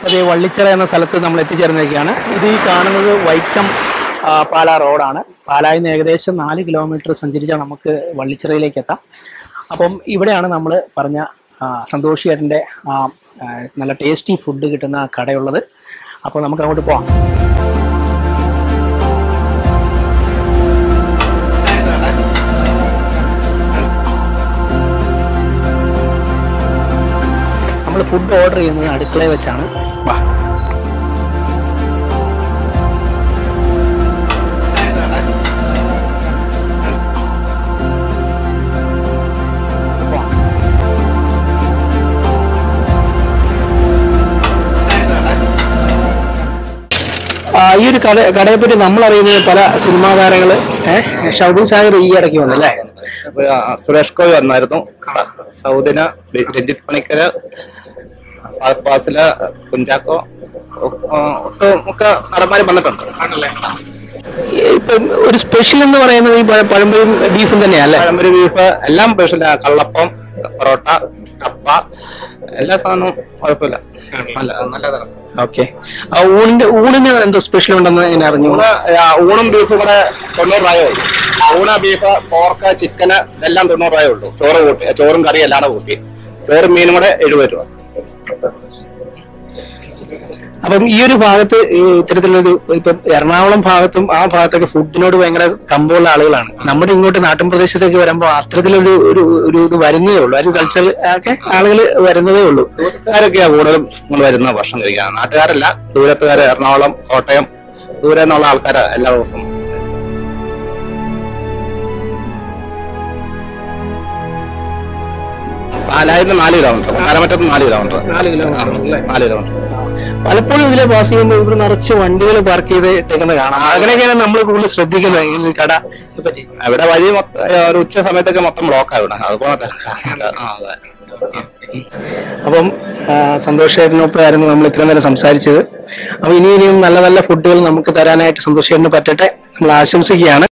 അതേ വള്ളിച്ചിറ എന്ന സ്ഥലത്ത് നമ്മൾ എത്തിച്ചേർന്നിരിക്കുകയാണ് ഇത് ഈ കാണുന്നത് വൈക്കം ആ, പാലാ റോഡാണ് പാലായിൽ നിന്ന് ഏകദേശം നാല് കിലോമീറ്റർ സഞ്ചരിച്ചാൽ നമുക്ക് വള്ളിച്ചിറയിലേക്ക് എത്താം അപ്പം ഇവിടെയാണ് നമ്മൾ പറഞ്ഞ ആ, സന്തോഷ് ചേട്ടൻ്റെ ആ, ആ, നല്ല ടേസ്റ്റി ഫുഡ് കിട്ടുന്ന ആ കടയുള്ളത് അപ്പോൾ നമുക്ക് അങ്ങോട്ട് പോവാം നമ്മൾ ഫുഡ് ഓർഡർ ചെയ്യുന്നത് അടുക്കളയിൽ വെച്ചാണ് വാ പോവാം. ആ, ഈ ഒരു കട കടയെ പറ്റി നമ്മൾ അറിയുന്നത് പല സിനിമാ താരങ്ങള് ഏഹ് ഷൗബിൻ സാഗർ ഈ ഇടയ്ക്ക് വന്നല്ലേ അപ്പൊ, ആ, സുരേഷ് ഗോപി വന്നായിരുന്നു സ- സൗദിന ര- രഞ്ജിത്ത് പണിക്കര് ഫഹദ് ഫാസില് കുഞ്ചാക്കോ ഒ- ഒട്ടും ഒക്കെ നടന്മാരും വന്നിട്ടുണ്ട് ഇപ്പം ഒരു സ്പെഷ്യൽ എന്ന് പറയുന്നത് ഈ പഴ- പഴംപൊരിയും ബീഫും തന്നെയല്ലേ പഴംപൊരി ബീഫ് എല്ലാം സ്പെഷ്യൽ കള്ളപ്പം പൊറോട്ട കപ്പ എല്ലാ സാധനവും കുഴപ്പമില്ല നല്ല നല്ലതാണ് ഓക്കെ ആ ഊണിന്റെ ഊണിന് എന്തോ സ്പെഷ്യൽ ഉണ്ടെന്ന് ഞാൻ അറിഞ്ഞു ഊണ് ആ, ഊണും ബീഫും കൂടെ തൊണ്ണൂറ് രൂപയേ ഉള്ളൂ ഊണ് ബീഫ് പോർക്ക് ചിക്കന് എല്ലാം തൊണ്ണൂറ് രൂപയേ ഉള്ളൂ ചോറ് കൂട്ടി ചോറും കറിയും എല്ലാം കൂടെ കൂട്ടി ചോറും മീനും കൂടെ എഴുപത് രൂപ അപ്പം ഈ ഒരു ഭാഗത്ത് ഈ ഇത്തരത്തിലൊരു ഇപ്പം എറണാകുളം ഭാഗത്തും ആ ഭാഗത്തൊക്കെ ഫുഡിനോട് ഭയങ്കര കമ്പമുള്ള ആളുകളാണ് നമ്മുടെ ഇങ്ങോട്ട് നാട്ടിൻ പ്രദേശത്തേക്ക് വരുമ്പോൾ അത്തരത്തിലൊരു ഒരു ഒരു ഇത് വരുന്നതേ ഉള്ളൂ ഒരു കൾച്ചർ ഒക്കെ ആളുകൾ വരുന്നതേ ഉള്ളൂ ദൂരത്തുകാരൊക്കെയാ കൂടുതലും ഇങ്ങോട്ട് വരുന്ന ഭക്ഷണം കഴിക്കാൻ നാട്ടുകാരല്ല ദൂരത്തുകാര് എറണാകുളം കോട്ടയം ദൂരെ നിന്നുള്ള ആൾക്കാരാ എല്ലാ ദിവസവും പാലായിന്ന് നാല് കിലോമീറ്റർ കാലമറ്റത്ത് നാല് കിലോമീറ്റർ നാല് കിലോമീറ്റർ അല്ലേ? നാല് കിലോമീറ്റർ പലപ്പോഴും ഇതിലെ പാസ് ചെയ്യുമ്പോൾ ഇവിടെ നിറച്ച് വണ്ടികൾ പാർക്ക് ചെയ്ത് ഇട്ടേക്കുന്നത് കാണാം അങ്ങനെയൊക്കെയാണ് നമ്മൾ കൂടുതൽ ശ്രദ്ധിക്കുന്നത് ഈ കട പറ്റി ഇവിടെ വഴി മൊത്തം ഒരു ഉച്ച സമയത്തൊക്കെ മൊത്തം ബ്ലോക്ക് ഇവിടെ അതുപോലെ ആ അതെ അപ്പം ആ, സന്തോഷ് ചേട്ടനൊപ്പമായിരുന്നു നമ്മൾ ഇത്രയും നേരം സംസാരിച്ചത് അപ്പൊ ഇനി ഇനിയും നല്ല നല്ല ഫുഡുകൾ നമുക്ക് തരാനായിട്ട് സന്തോഷ് ചേട്ടന് പറ്റട്ടെ നമ്മൾ ആശംസിക്കുകയാണ്